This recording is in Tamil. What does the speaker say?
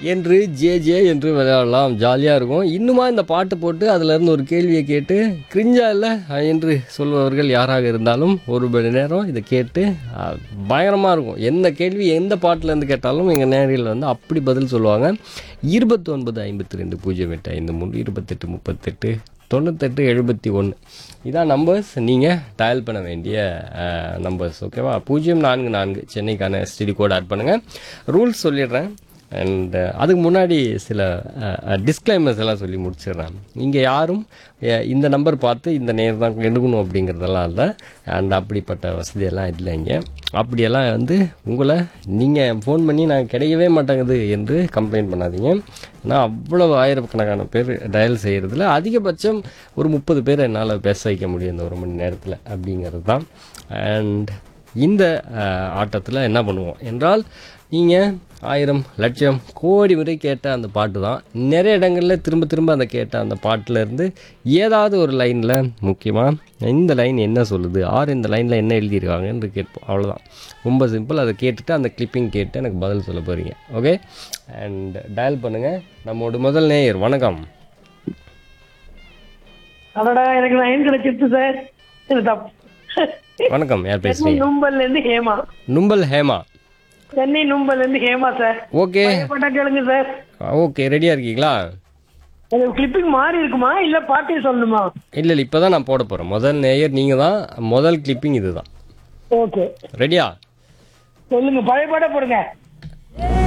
என்று ஜே ஜே என்று விளையாடலாம் ஜாலியாக இருக்கும் இன்னுமா இந்த பாட்டு போட்டு அதுலேருந்து ஒரு கேள்வியை கேட்டு கிரிஞ்சா இல்லை என்று சொல்பவர்கள் யாராக இருந்தாலும் ஒரு மணி நேரம் இதை கேட்டு பயங்கரமாக இருக்கும் எந்த கேள்வி எந்த பாட்டிலேருந்து கேட்டாலும் எங்கள் நேரில் வந்து அப்படி பதில் சொல்லுவாங்க இருபத்தி ஒன்பது ஐம்பத்தி ரெண்டு பூஜ்ஜியம் எட்டு ஐந்து மூணு இருபத்தெட்டு முப்பத்தெட்டு தொண்ணூத்தெட்டு எழுபத்தி ஒன்று இதான் நம்பர்ஸ் நீங்கள் டயல் பண்ண வேண்டிய நம்பர்ஸ் ஓகேவா பூஜ்ஜியம் நான்கு நான்கு சென்னைக்கான ஸ்டிடி கோட் ஆட் பண்ணுங்கள் ரூல்ஸ் சொல்லிடுறேன் அண்ட் அதுக்கு முன்னாடி சில டிஸ்க்ளைமர்ஸ் எல்லாம் சொல்லி முடிச்சிடுறேன் இங்கே யாரும் அஹ், இந்த நம்பர் பார்த்து இந்த நேர் தான் எடுக்கணும் அப்படிங்கிறதெல்லாம் இல்லை அண்ட் அப்படிப்பட்ட வசதியெல்லாம் இல்லை இங்கே அப்படியெல்லாம் வந்து உங்களை நீங்கள் ஃபோன் பண்ணி நான் கிடைக்கவே மாட்டேங்குது என்று கம்ப்ளைண்ட் பண்ணாதீங்க ஏன்னா அவ்வளவு ஆயிரக்கணக்கான பேர் டயல் செய்கிறதுல அதிகபட்சம் ஒரு முப்பது பேர் என்னால் பேச வைக்க முடியும் இந்த ஒரு மணி நேரத்தில் அப்படிங்கிறது தான் அண்ட் இந்த ஆட்டத்தில் என்ன பண்ணுவோம் என்றால் நீங்கள் ஆயிரம் லட்சம் கோடி முறை கேட்ட அந்த பாட்டு தான் நிறைய இடங்களில் திரும்ப திரும்ப அந்த கேட்ட அந்த பாட்டுல இருந்து ஏதாவது ஒரு லைனில் முக்கியமாக இந்த லைன் என்ன சொல்லுது ஆர் இந்த லைனில் என்ன எழுதியிருக்காங்கன்னு கேட்போம் அவ்வளோதான் ரொம்ப சிம்பிள் அதை கேட்டுட்டு அந்த கிளிப்பிங் கேட்டு எனக்கு பதில் சொல்ல போகிறீங்க ஓகே அண்ட் டயல் பண்ணுங்கள் நம்மளோட முதல் நேயர் வணக்கம் அடடா எனக்கு லைன் கிடைச்சிருச்சு சார் இது தப்பு வணக்கம் யார் சென்னை பேசுகிறீங்க நும்பல்ல இருந்து ஹேமா நும்பல் ஹேமா சென்னை நும்பல்ல இருந்து ஹேமா சார் ஓகே பட்டா கேளுங்க சார் ஓகே ரெடியாக இருக்கீங்களா அது கிளிப்பிங் மாறி இருக்குமா இல்ல பாட்டே சொல்லணுமா இல்லை இல்லை இப்போ தான் நான் போட போகிறேன் முதல் நேயர் நீங்கள் தான் முதல் கிளிப்பிங் இது தான் ஓகே ரெடியா சொல்லுங்க பழைய பாட்டை போடுங்க